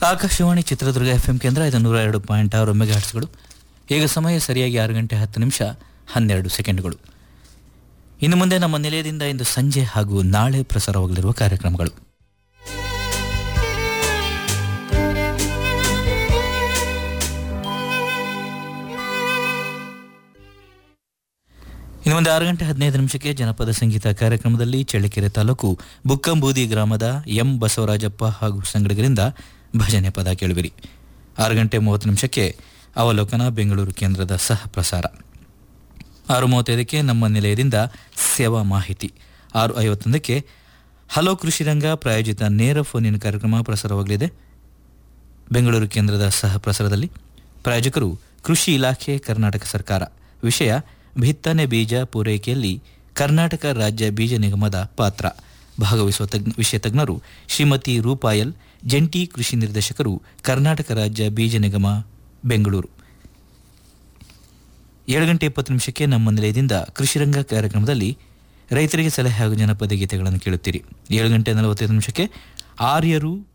Akashvani Chitradurga F M ಕೇಂದ್ರ ಇದು ನೂರ ಎರಡು ಪಾಯಿಂಟ್ ಆರು ಮೆಗಾಹರ್ಟ್ಸ್ಗಳು ಈಗ ಸಮಯ ಸರಿಯಾಗಿ ಆರು ಗಂಟೆ ಹತ್ತು ನಿಮಿಷ ಹನ್ನೆರಡು ಸೆಕೆಂಡ್ಗಳು ಇನ್ನು ಮುಂದೆ ನಮ್ಮ ನಿಲಯದಿಂದ ಇಂದು ಸಂಜೆ ಹಾಗೂ ನಾಳೆ ಪ್ರಸಾರವಾಗಲಿರುವ ಕಾರ್ಯಕ್ರಮಗಳು ಇನ್ನು ಮುಂದೆ ಆರು ಗಂಟೆ ಹದಿನೈದು ನಿಮಿಷಕ್ಕೆ ಜನಪದ ಸಂಗೀತ ಕಾರ್ಯಕ್ರಮದಲ್ಲಿ ಚಳ್ಳಕೆರೆ ತಾಲೂಕು ಬುಕ್ಕಂಬೂದಿ ಗ್ರಾಮದ ಎಂ ಬಸವರಾಜಪ್ಪ ಹಾಗೂ ಸಂಗಡಿಗರಿಂದ ಭಜನೆ ಪದ ಕೇಳುವಿರಿ ಆರು ಗಂಟೆ ಮೂವತ್ತು ನಿಮಿಷಕ್ಕೆ ಅವಲೋಕನ ಬೆಂಗಳೂರು ಕೇಂದ್ರದ ಸಹ ಪ್ರಸಾರ ಆರು ಮೂವತ್ತೈದಕ್ಕೆ ನಮ್ಮ ನಿಲಯದಿಂದ ಸೇವಾ ಮಾಹಿತಿ ಆರು ಐವತ್ತೊಂದಕ್ಕೆ ಹಲೋ ಕೃಷಿ ರಂಗ ಪ್ರಾಯೋಜಿತ ನೇರ ಫೋನಿನ ಕಾರ್ಯಕ್ರಮ ಪ್ರಸಾರವಾಗಲಿದೆ ಬೆಂಗಳೂರು ಕೇಂದ್ರದ ಸಹ ಪ್ರಸಾರದಲ್ಲಿ ಪ್ರಾಯೋಜಕರು ಕೃಷಿ ಇಲಾಖೆ ಕರ್ನಾಟಕ ಸರ್ಕಾರ ವಿಷಯ ಬಿತ್ತನೆ ಬೀಜ ಪೂರೈಕೆಯಲ್ಲಿ ಕರ್ನಾಟಕ ರಾಜ್ಯ ಬೀಜ ನಿಗಮದ ಪಾತ್ರ ಭಾಗವಹಿಸುವ ತಜ್ಞ ವಿಷಯ ತಜ್ಞರು ಶ್ರೀಮತಿ ರೂಪಾಯಲ್ ಜಂಟಿ ಕೃಷಿ ನಿರ್ದೇಶಕರು ಕರ್ನಾಟಕ ರಾಜ್ಯ ಬೀಜ ನಿಗಮ ಬೆಂಗಳೂರು ಏಳು ಗಂಟೆ ಇಪ್ಪತ್ತು ನಿಮಿಷಕ್ಕೆ ನಮ್ಮ ನಿಲಯದಿಂದ ಕೃಷಿರಂಗ ಕಾರ್ಯಕ್ರಮದಲ್ಲಿ ರೈತರಿಗೆ ಸಲಹೆ ಹಾಗೂ ಜನಪದ ಗೀತೆಗಳನ್ನು ಕೇಳುತ್ತೀರಿ ಏಳು ಗಂಟೆ ನಲವತ್ತೈದು ನಿಮಿಷಕ್ಕೆ ಆರ್ಯರು